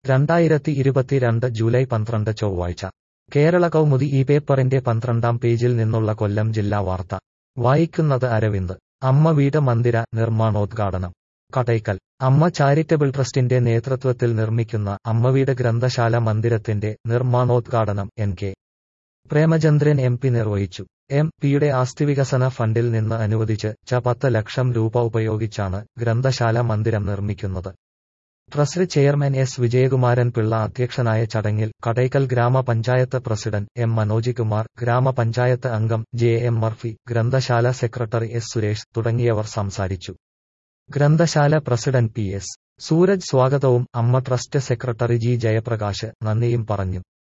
രണ്ടായിരത്തി ഇരുപത്തിരണ്ട് ജൂലൈ പന്ത്രണ്ട് ചൊവ്വാഴ്ച കേരള കൗമുദി ഈ പേപ്പറിന്റെ പന്ത്രണ്ടാം പേജിൽ നിന്നുള്ള കൊല്ലം ജില്ലാ വാർത്ത വായിക്കുന്നത് അരവിന്ദ് അമ്മ വീട് മന്ദിര നിർമ്മാണോദ്ഘാടനം കടയ്ക്കൽ അമ്മ ചാരിറ്റബിൾ ട്രസ്റ്റിന്റെ നേതൃത്വത്തിൽ നിർമ്മിക്കുന്ന അമ്മവീട് ഗ്രന്ഥശാല മന്ദിരത്തിന്റെ നിർമ്മാണോദ്ഘാടനം N K Premachandran M P നിർവഹിച്ചു എം പിയുടെ ആസ്തിവികസന ഫണ്ടിൽ നിന്ന് അനുവദിച്ച് ച പത്ത് ലക്ഷം രൂപ ഉപയോഗിച്ചാണ് ഗ്രന്ഥശാല മന്ദിരം നിർമ്മിക്കുന്നത് trust chairman S Vijayakumaran Pillai അധ്യക്ഷനായ ചടങ്ങിൽ കടയ്ക്കൽ ഗ്രാമപഞ്ചായത്ത് പ്രസിഡന്റ് എം മനോജ് കുമാർ ഗ്രാമപഞ്ചായത്ത് അംഗം ജെ എം മർഫി ഗ്രന്ഥശാല സെക്രട്ടറി എസ് സുരേഷ് തുടങ്ങിയവർ സംസാരിച്ചു ഗ്രന്ഥശാല പ്രസിഡന്റ് പി എസ് സൂരജ് സ്വാഗതവും അമ്മ ട്രസ്റ്റ് സെക്രട്ടറി ജി ജയപ്രകാശ് നന്ദിയും പറഞ്ഞു